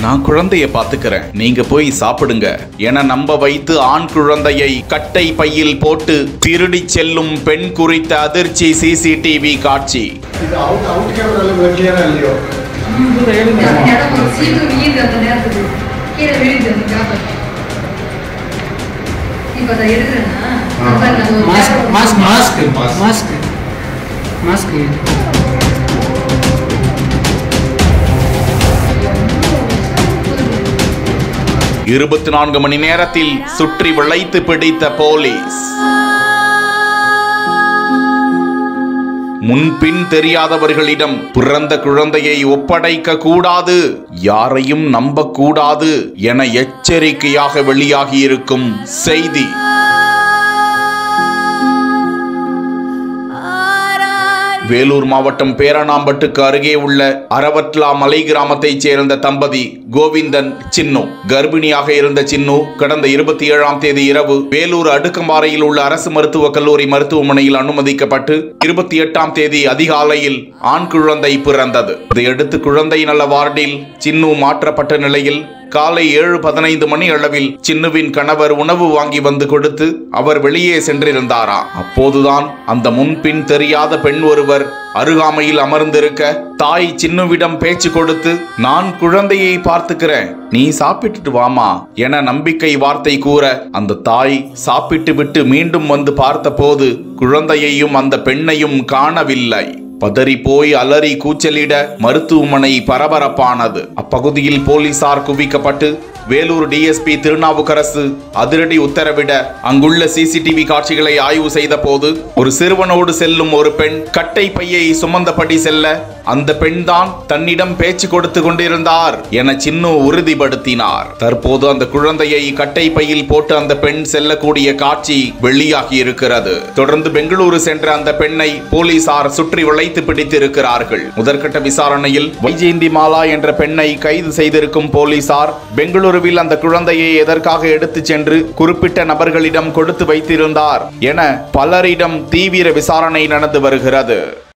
நான் குழந்தைய பாத்துக்கிறேன் நீங்க போய் சாப்பிடுங்க என நம்ப வைத்து ஆண் குழந்தையை கட்டை பையில் போட்டு திருடிச் செல்லும் பெண் குறித்த அதிர்ச்சி சிசிடிவி காட்சி இது அவுட் அவுட் கேமரால கிளியரா இல்லையோ இடம் ஒரு சீட்டு விழுந்து அந்த நேரத்துக்கு கீழே விழுந்து அந்த பேப்பர் இப்போ அதை எடுக்கிறேன்னா ஆ. Mask mask mask mask mask இருபத்தி நான்கு மணி நேரத்தில் சுற்றி விளைத்து பிடித்த போலீஸ் முன்பின் தெரியாதவர்களிடம் பிறந்த குழந்தையை ஒப்படைக்க கூடாது யாரையும் நம்பக்கூடாது என எச்சரிக்கையாக வெளியாகியிருக்கும் செய்தி வேலூர் மாவட்டம் பேரணாம்பட்டுக்கு அருகே உள்ள அரவட்லா மலை கிராமத்தைச் சேர்ந்த தம்பதி கோவிந்தன் சின்னு கர்ப்பிணியாக இருந்த சின்னு கடந்த இருபத்தி ஏழாம் தேதி இரவு வேலூர் அடுக்கம்பாறையில் உள்ள அரசு மருத்துவக் கல்லூரி மருத்துவமனையில் அனுமதிக்கப்பட்டு இருபத்தி எட்டாம் தேதி அதிகாலையில் ஆண் குழந்தை பிறந்தது இதையடுத்து குழந்தை நல வார்டில் சின்னு மாற்றப்பட்ட நிலையில் காலை ஏழு பதினைந்து மணி அளவில் சின்னுவின் கணவர் உணவு வாங்கி வந்து கொடுத்து அவர் வெளியே சென்றிருந்தாராம் அப்போதுதான் அந்த முன்பின் தெரியாத பெண் ஒருவர் அருகாமையில் அமர்ந்திருக்க தாய் சின்னுவிடம் பேச்சு கொடுத்து நான் குழந்தையை பார்த்துக்கிறேன் நீ சாப்பிட்டுட்டு வாமா என நம்பிக்கை வார்த்தை கூற அந்த தாய் சாப்பிட்டு விட்டு மீண்டும் வந்து பார்த்தபோது குழந்தையையும் அந்த பெண்ணையும் காணவில்லை பதறி போய் அலறி கூச்சலிட மருத்துவமனை பரபரப்பானது அப்பகுதியில் போலீசார் குவிக்கப்பட்டு வேலூர் டிஎஸ்பி திருநாவுக்கரசு அதிரடி உத்தரவிட அங்குள்ள சிசிடிவி காட்சிகளை ஆய்வு செய்த போது ஒரு சிறுவனோடு செல்லும் ஒரு பெண் கட்டை பையை சுமந்தபடி செல்ல அந்த பெண்தான் தன்னிடம் பேச்சு கொடுத்து கொண்டிருந்தார் என சின்னு உறுதிப்படுத்தினார் தற்போது அந்த குழந்தையை கட்டை பையில் போட்டு அந்த பெண் செல்லக்கூடிய காட்சி வெளியாகி இருக்கிறது தொடர்ந்து பெங்களூரு சென்ற அந்த பெண்ணை போலீசார் சுற்றி வளைத்து பிடித்திருக்கிறார்கள் முதற்கட்ட விசாரணையில் வைஜெயந்தி மாலா என்ற பெண்ணை கைது செய்திருக்கும் போலீசார் பெங்களூருவில் அந்த குழந்தையை எதற்காக எடுத்துச் சென்று குறிப்பிட்ட நபர்களிடம் கொடுத்து வைத்திருந்தார் என பலரிடம் தீவிர விசாரணை நடந்து வருகிறது